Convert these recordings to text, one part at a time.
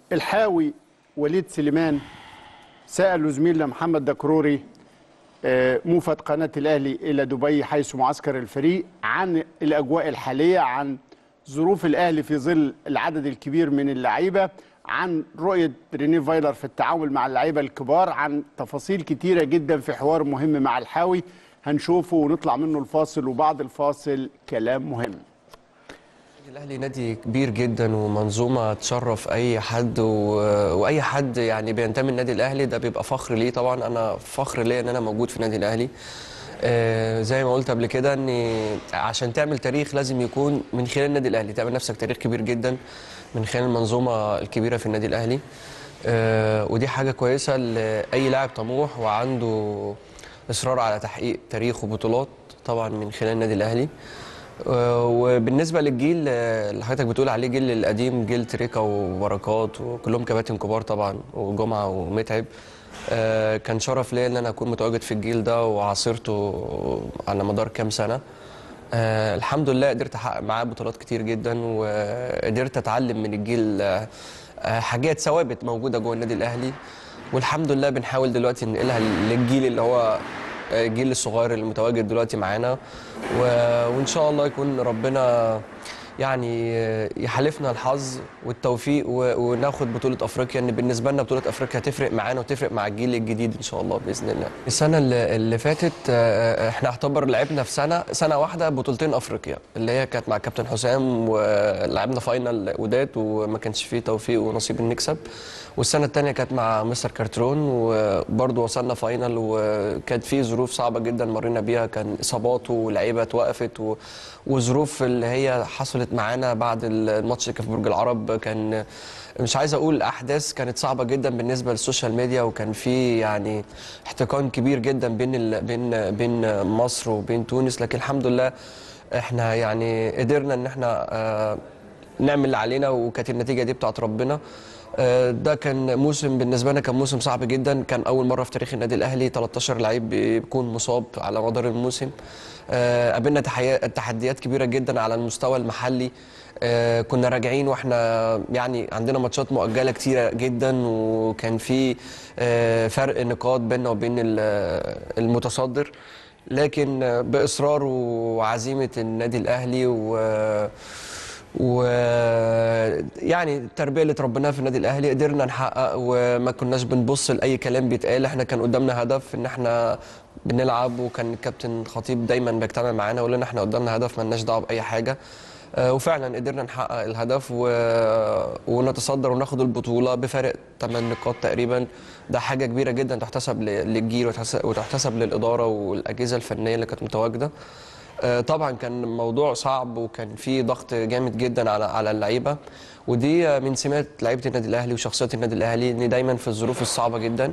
الحاوي وليد سليمان سألوا زميلنا محمد دكروري آه، موفد قناة الأهلي إلى دبي حيث معسكر الفريق عن الأجواء الحالية عن ظروف الأهلي في ظل العدد الكبير من اللعيبة عن رؤية ريني فايلر في التعامل مع اللعيبة الكبار عن تفاصيل كتيرة جدا في حوار مهم مع الحاوي هنشوفه ونطلع منه الفاصل وبعد الفاصل كلام مهم الاهلي نادي كبير جدا ومنظومه تشرف اي حد و... واي حد يعني بينتمي للنادي الاهلي ده بيبقى فخر ليه طبعا انا فخر ليا ان انا موجود في النادي الاهلي آه زي ما قلت قبل كده ان عشان تعمل تاريخ لازم يكون من خلال النادي الاهلي تعمل نفسك تاريخ كبير جدا من خلال المنظومه الكبيره في النادي الاهلي آه ودي حاجه كويسه لاي لاعب طموح وعنده اصرار على تحقيق تاريخ وبطولات طبعا من خلال النادي الاهلي آه، وبالنسبه للجيل آه، اللي حضرتك بتقول عليه جيل القديم جيل تريكا وبركات وكلهم كباتن كبار طبعا وجمعه ومتعب آه، كان شرف ليا ان انا اكون متواجد في الجيل ده وعاصرته على مدار كام سنه آه، الحمد لله قدرت احقق معاه بطولات كتير جدا وقدرت اتعلم من الجيل آه، آه، حاجات ثوابت موجوده جوه النادي الاهلي والحمد لله بنحاول دلوقتي ننقلها للجيل اللي هو الجيل الصغير اللي متواجد دلوقتي معانا و... وان شاء الله يكون ربنا يعني يحالفنا الحظ والتوفيق و... وناخد بطوله افريقيا ان بالنسبه لنا بطوله افريقيا هتفرق معانا وتفرق مع الجيل الجديد ان شاء الله باذن الله. السنه اللي, اللي فاتت آه، احنا اعتبر لعبنا في سنه سنه واحده بطولتين افريقيا اللي هي كانت مع كابتن حسام ولعبنا فاينل وداد وما كانش فيه توفيق ونصيب إن نكسب. والسنه الثانيه كانت مع مستر كارترون وبرضه وصلنا فاينل وكانت في ظروف صعبه جدا مرينا بيها كان اصابات ولاعيبه اتوقفت و... وظروف اللي هي حصلت معانا بعد الماتش اللي كان في برج العرب كان مش عايز اقول احداث كانت صعبه جدا بالنسبه للسوشيال ميديا وكان في يعني احتقان كبير جدا بين ال... بين بين مصر وبين تونس لكن الحمد لله احنا يعني قدرنا ان احنا آه، نعمل اللي علينا وكانت النتيجه دي بتاعت ربنا آه، ده كان موسم بالنسبه لنا كان موسم صعب جدا كان اول مره في تاريخ النادي الاهلي 13 لعيب بيكون مصاب على مدار الموسم آه، قابلنا تحيا- تحديات كبيره جدا على المستوى المحلي آه، كنا راجعين واحنا يعني عندنا ماتشات مؤجله كتيره جدا وكان في آه، فرق نقاط بيننا وبين ال- المتصدر لكن آه، باصرار وعزيمه النادي الاهلي و ويعني التربيه اللي اتربيناها في النادي الاهلي قدرنا نحقق وما كناش بنبص لاي كلام بيتقال احنا كان قدامنا هدف ان احنا بنلعب وكان الكابتن خطيب دايما بيجتمع معانا ويقول لنا احنا قدامنا هدف مالناش دعوه باي حاجه آه، وفعلا قدرنا نحقق الهدف و... ونتصدر وناخد البطوله بفارق 8 نقاط تقريبا ده حاجه كبيره جدا تحتسب ل- للجيل وتحس- وتحتسب للاداره والاجهزه الفنيه اللي كانت متواجده آه، طبعا كان موضوع صعب وكان في ضغط جامد جدا على على اللعيبه ودي آه، من سمات لعيبه النادي الاهلي وشخصيه النادي الاهلي ان دايما في الظروف الصعبه جدا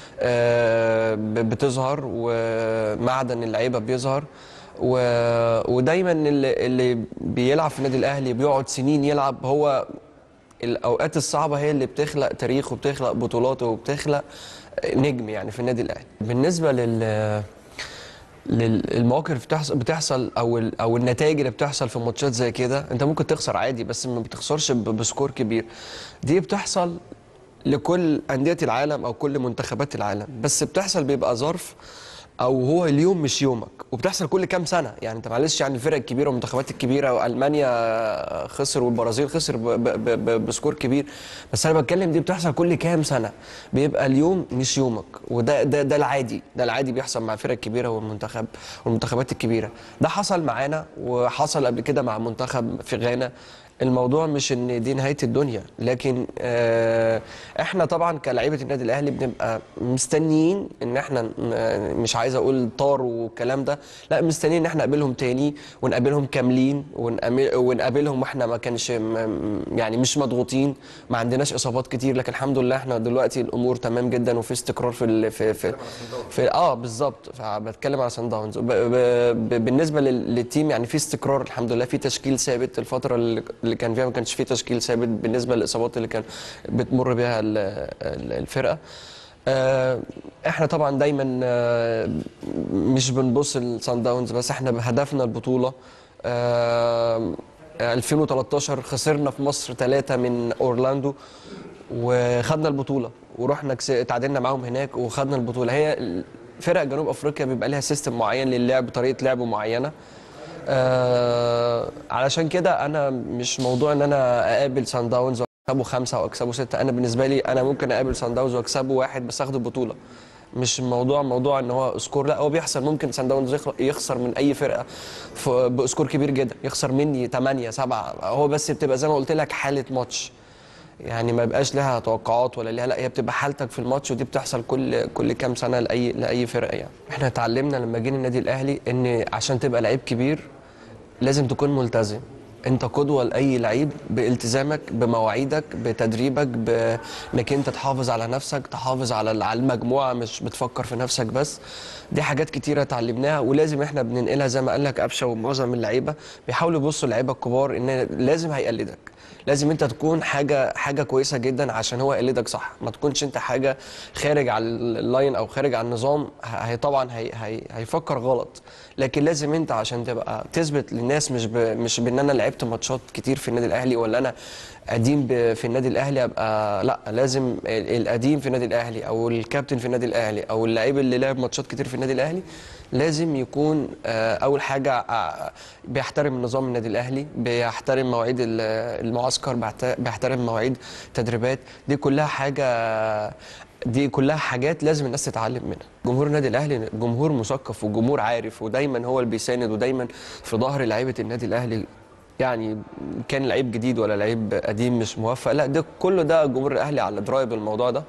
آه، ب- بتظهر ومعدن اللعيبه بيظهر و... ودايما اللي, اللي بيلعب في النادي الاهلي بيقعد سنين يلعب هو الاوقات الصعبه هي اللي بتخلق تاريخ وبتخلق بطولات وبتخلق نجم يعني في النادي الاهلي بالنسبه لل للمواقف اللي بتحصل بتحصل او ال- او النتائج اللي بتحصل في ماتشات زي كده انت ممكن تخسر عادي بس ما بتخسرش ب- بسكور كبير دي بتحصل لكل انديه العالم او كل منتخبات العالم بس بتحصل بيبقى ظرف او هو اليوم مش يومك وبتحصل كل كام سنه يعني انت معلش يعني الفرق الكبيره والمنتخبات الكبيره والمانيا خسر والبرازيل خسر ب ب ب ب بسكور كبير بس انا بتكلم دي بتحصل كل كام سنه بيبقى اليوم مش يومك وده ده ده العادي ده العادي بيحصل مع الفرق الكبيره والمنتخب والمنتخبات الكبيره ده حصل معانا وحصل قبل كده مع منتخب في غانا الموضوع مش ان دي نهايه الدنيا لكن آه احنا طبعا كلاعيبه النادي الاهلي بنبقى مستنيين ان احنا ن- مش عايز اقول طار والكلام ده لا مستنيين ان احنا نقابلهم تاني ونقابلهم كاملين ونقام- ونقابلهم واحنا ما كانش م- يعني مش مضغوطين ما عندناش اصابات كتير لكن الحمد لله احنا دلوقتي الامور تمام جدا وفي استقرار في ال- في في, في اه بالظبط فبتكلم على سان داونز وب- ب- ب- بالنسبه لل- للتيم يعني في استقرار الحمد لله في تشكيل ثابت الفتره اللي اللي كان فيها ما كانش في تشكيل ثابت بالنسبه للاصابات اللي كان بتمر بها ال- ال- الفرقه آه، احنا طبعا دايما آه، مش بنبص للسان داونز بس احنا هدفنا البطوله آه، 2013 خسرنا في مصر ثلاثة من اورلاندو وخدنا البطوله ورحنا كس- تعادلنا معاهم هناك وخدنا البطوله هي فرق جنوب افريقيا بيبقى ليها سيستم معين للعب طريقه لعب معينه آه علشان كده انا مش موضوع ان انا اقابل سان داونز واكسبه خمسه او اكسبه سته انا بالنسبه لي انا ممكن اقابل سان داونز واكسبه واحد بس اخد البطوله مش الموضوع موضوع ان هو سكور لا هو بيحصل ممكن سان داونز يخ- يخسر من اي فرقه ف- بسكور كبير جدا يخسر مني 8 7 هو بس بتبقى زي ما قلت لك حاله ماتش يعني ما يبقاش لها توقعات ولا ليها لا هي بتبقى حالتك في الماتش ودي بتحصل كل كل كام سنه لاي لاي فرقه يعني احنا اتعلمنا لما جينا النادي الاهلي ان عشان تبقى لعيب كبير لازم تكون ملتزم انت قدوه لاي لعيب بالتزامك بمواعيدك بتدريبك بانك انت تحافظ على نفسك تحافظ على على المجموعه مش بتفكر في نفسك بس دي حاجات كتيره اتعلمناها ولازم احنا بننقلها زي ما قال لك قفشه ومعظم اللعيبه بيحاولوا يبصوا اللعيبه الكبار ان لازم هيقلدك لازم انت تكون حاجه حاجه كويسه جدا عشان هو يقلدك صح ما تكونش انت حاجه خارج على اللاين او خارج على النظام هي طبعا هي هي هيفكر غلط لكن لازم انت عشان تبقى تثبت للناس مش ب مش بان انا لعبت ماتشات كتير في النادي الاهلي ولا انا قديم ب- في النادي الاهلي ابقى لا لازم ال- القديم في النادي الاهلي او الكابتن في النادي الاهلي او اللعيب اللي لعب ماتشات كتير في النادي الاهلي لازم يكون آه، اول حاجه آه، بيحترم نظام النادي الاهلي بيحترم مواعيد ال- المعسكر بيحت- بيحترم مواعيد تدريبات دي كلها حاجه دي كلها حاجات لازم الناس تتعلم منها جمهور النادي الاهلي جمهور مثقف وجمهور عارف ودايما هو اللي بيساند ودايما في ظهر لعيبه النادي الاهلي يعني كان لعيب جديد ولا لعيب قديم مش موفق لا ده كله ده جمهور الاهلي على درايه بالموضوع ده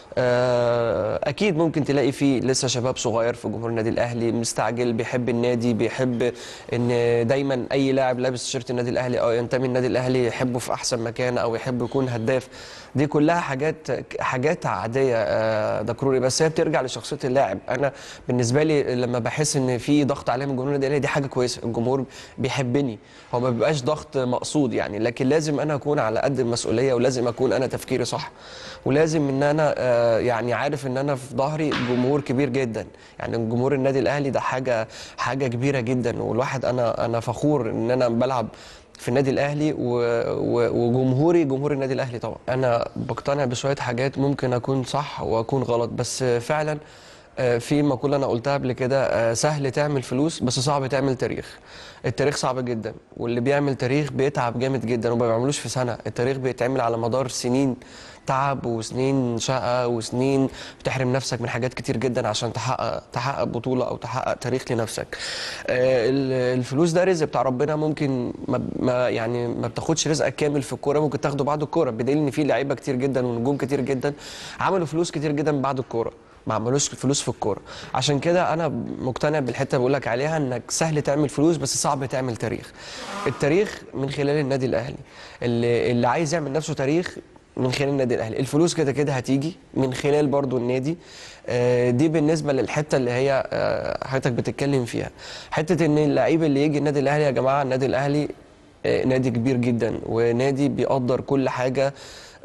آه، اكيد ممكن تلاقي فيه لسه شباب صغير في جمهور النادي الاهلي مستعجل بيحب النادي بيحب ان دايما اي لاعب لابس تيشيرت النادي الاهلي او ينتمي النادي الاهلي يحبه في احسن مكان او يحب يكون هداف دي كلها حاجات حاجات عاديه آه، دكروري بس هي بترجع لشخصيه اللاعب انا بالنسبه لي لما بحس ان في ضغط عليا من جمهور النادي الاهلي دي حاجه كويسه الجمهور بيحبني هو ما بيبقاش ضغط مقصود يعني لكن لازم انا اكون على قد المسؤوليه ولازم اكون انا تفكيري صح ولازم ان انا آه، يعني عارف ان انا في ظهري جمهور كبير جدا يعني جمهور النادي الاهلي ده حاجه حاجه كبيره جدا والواحد انا انا فخور ان انا بلعب في النادي الاهلي و... و... وجمهوري جمهور النادي الاهلي طبعا انا بقتنع بشويه حاجات ممكن اكون صح واكون غلط بس فعلا آه، في مقوله انا قلتها قبل كده آه، سهل تعمل فلوس بس صعب تعمل تاريخ التاريخ صعب جدا واللي بيعمل تاريخ بيتعب جامد جدا وما بيعملوش في سنه التاريخ بيتعمل على مدار سنين تعب وسنين شقه وسنين بتحرم نفسك من حاجات كتير جدا عشان تحقق تحقق بطوله او تحقق تاريخ لنفسك آه، ال- الفلوس ده رزق بتاع ربنا ممكن ما ما- يعني ما بتاخدش رزقك كامل في الكوره ممكن تاخده بعد الكوره بدليل ان في لعيبه كتير جدا ونجوم كتير جدا عملوا فلوس كتير جدا بعد الكوره ما عملوش فلوس في الكوره عشان كده انا مقتنع بالحته اللي بقول لك عليها انك سهل تعمل فلوس بس صعب تعمل تاريخ التاريخ من خلال النادي الاهلي اللي اللي عايز يعمل نفسه تاريخ من خلال النادي الاهلي الفلوس كده كده هتيجي من خلال برضو النادي آه، دي بالنسبه للحته اللي هي آه، حضرتك بتتكلم فيها حته ان اللعيب اللي يجي النادي الاهلي يا جماعه النادي الاهلي آه، نادي كبير جدا ونادي بيقدر كل حاجه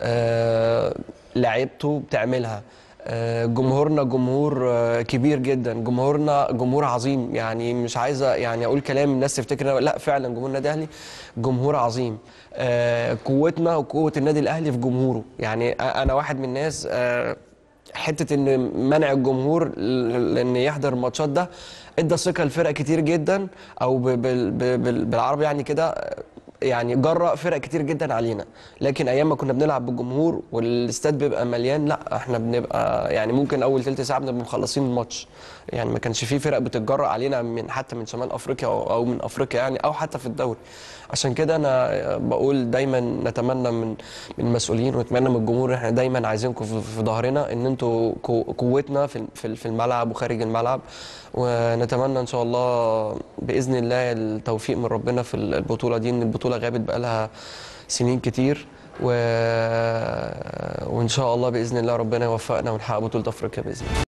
آه، لعيبته بتعملها آه، جمهورنا جمهور آه، كبير جدا جمهورنا جمهور عظيم يعني مش عايزه يعني اقول كلام الناس تفتكر إن- لا فعلا جمهور النادي الاهلي جمهور عظيم آه، قوتنا وقوه النادي الاهلي في جمهوره يعني أ- انا واحد من الناس آه، حته ان منع الجمهور ل- لان يحضر الماتشات ده ادى ثقه لفرق كتير جدا او ب- بال- ب- بال- بالعربي يعني كده يعني جرأ فرق كتير جدا علينا لكن ايام ما كنا بنلعب بالجمهور والاستاد بيبقى مليان لا احنا بنبقى يعني ممكن اول تلت ساعه بنبقى مخلصين الماتش يعني ما كانش في فرق بتتجرأ علينا من حتى من شمال افريقيا او أو من افريقيا يعني او حتى في الدوري عشان كده انا بقول دايما نتمنى من من المسؤولين ونتمنى من الجمهور احنا دايما عايزينكم في في ظهرنا ان انتوا قو- قوتنا في في في الملعب وخارج الملعب ونتمنى ان شاء الله باذن الله التوفيق من ربنا في البطوله دي ان البطوله غابت بقالها سنين كتير و... وان شاء الله باذن الله ربنا يوفقنا ونحقق بطوله افريقيا باذن الله